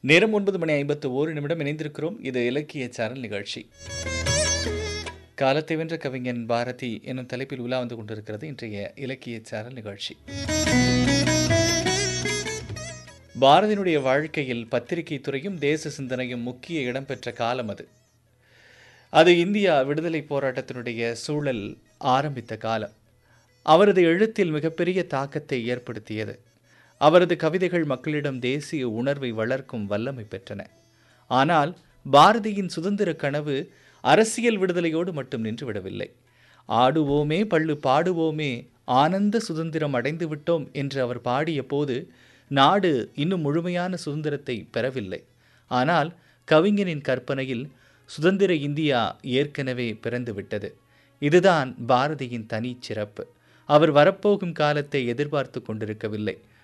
நேரம் ஒன்பது மணி ஐம்பத்து ஓரு நிமிடம் இணைந்திருக்கிறோம் இது இலக்கிய சாரல் நிகழ்ச்சி காலத்தை வென்ற கவிஞன் பாரதி என்னும் தலைப்பில் உலா வந்து கொண்டிருக்கிறது இன்றைய இலக்கிய சாரல் நிகழ்ச்சி பாரதியினுடைய வாழ்க்கையில் பத்திரிகை துறையும் தேச சிந்தனையும் முக்கிய இடம்பெற்ற காலம் அது அது இந்தியா விடுதலை போராட்டத்தினுடைய சூழல் ஆரம்பித்த காலம் அவரது எழுத்தில் மிகப்பெரிய தாக்கத்தை ஏற்படுத்தியது அவரது கவிதைகள் மக்களிடம் தேசிய உணர்வை வளர்க்கும் வல்லமை பெற்றன ஆனால் பாரதியின் சுதந்திர கனவு அரசியல் விடுதலையோடு மட்டும் நின்றுவிடவில்லை ஆடுவோமே பள்ளு பாடுவோமே ஆனந்த சுதந்திரம் அடைந்து விட்டோம் என்று அவர் பாடிய போது நாடு இன்னும் முழுமையான சுதந்திரத்தை பெறவில்லை ஆனால் கவிஞனின் கற்பனையில் சுதந்திர இந்தியா ஏற்கனவே பிறந்துவிட்டது இதுதான் பாரதியின் தனி சிறப்பு அவர் வரப்போகும் காலத்தை எதிர்பார்த்து கொண்டிருக்கவில்லை